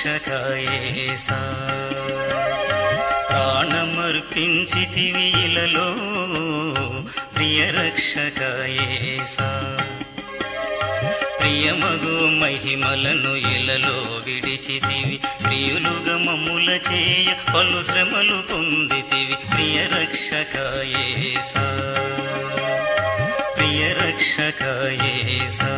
రక్షకాయేసా ప్రాణమర్పించితివి ఇలలో ప్రియ రక్షకాయేసా ప్రియమగు మహిమలను ఇలలో విడిచితివి ప్రియులుగా మమ్ముల చేయ పలు శ్రమలు పొందితివి ప్రియ రక్షకాయేసా ప్రియ రక్షకాయేసా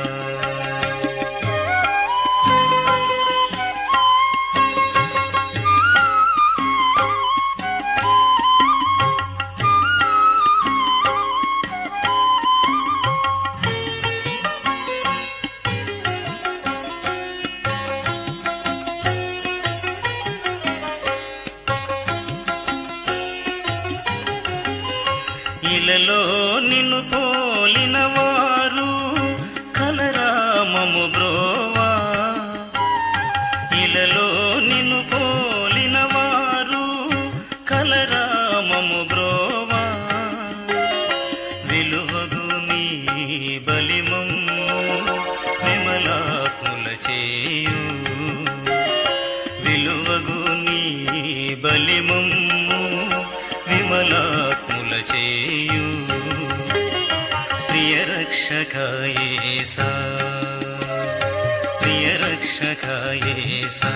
ఇలలో నిన్ను పోలిన వారు కలరామము బ్రోవా ఇలలో నిన్ను పోలిన వారు కలరామము బ్రోవా విలువగు నీ బలిమమ్ము విమలాత్ముల చేయు విలువగు నీ బలిమమ్ము విమలాత్ముల చేయు ప్రియ రక్షకాయేసా ప్రియ రక్షకాయేసా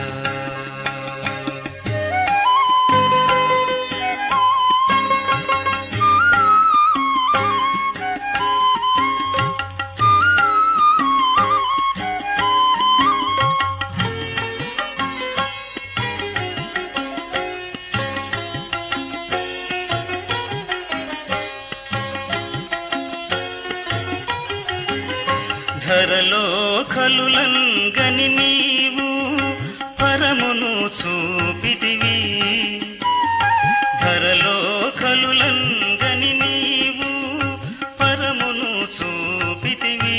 ధరలో కలులంగని నీవు పరమును చూపితివి ధరలో కలులంగని నీవు పరమును చూపితివి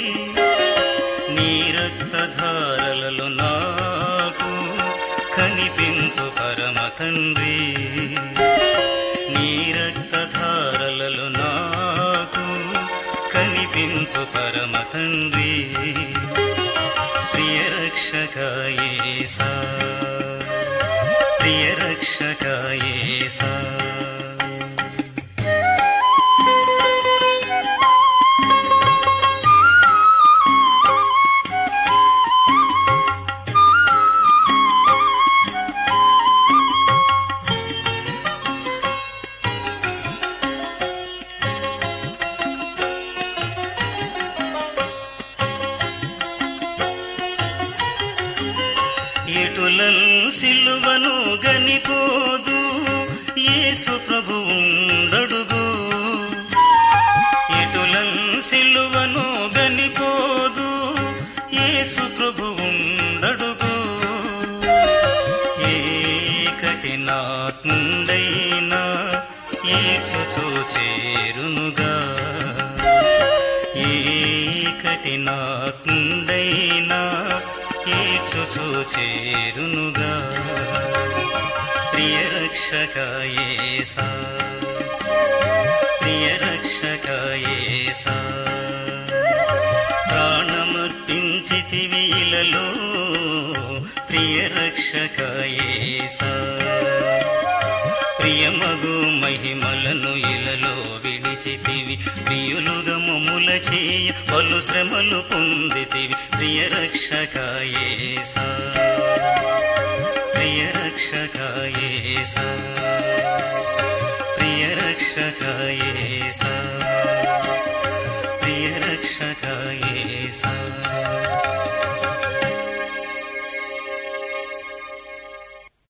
నీ రక్తధారలలో నాకు కనిపించు పరమ తండ్రి నీ రక్తధారలలో నాకు కనిపించు పరమ తండ్రి ప్రియ రక్షకాయేసా ప్రియ రక్షకాయేసా ఎటులన్ సిలువను గనిపోదు యేసు ప్రభు ఉండడుగు ఎటులన్ సిలువను గనిపోదు యేసు ప్రభు ఉండడుగు ఏ కఠినాత్ముండైనా ఈచుచూ చేరునుగా ఏ కఠినాత్ముండైనా ఈచుచూ చేరునుగా ప్రియ రక్షకాయేసా ప్రియ రక్షకాయేసా ప్రాణమర్పించితివి ఇలలో ప్రియ రక్షకాయేసా ప్రియమగు మహిమలను ఇలలో విడిచితివి ప్రియులుగా మమ్ముల చేయ పలు శ్రమలు పొందితివి ప్రియ రక్షకాయేసా ప్రియ రక్షకాయేసా ప్రియ రక్షకాయేసా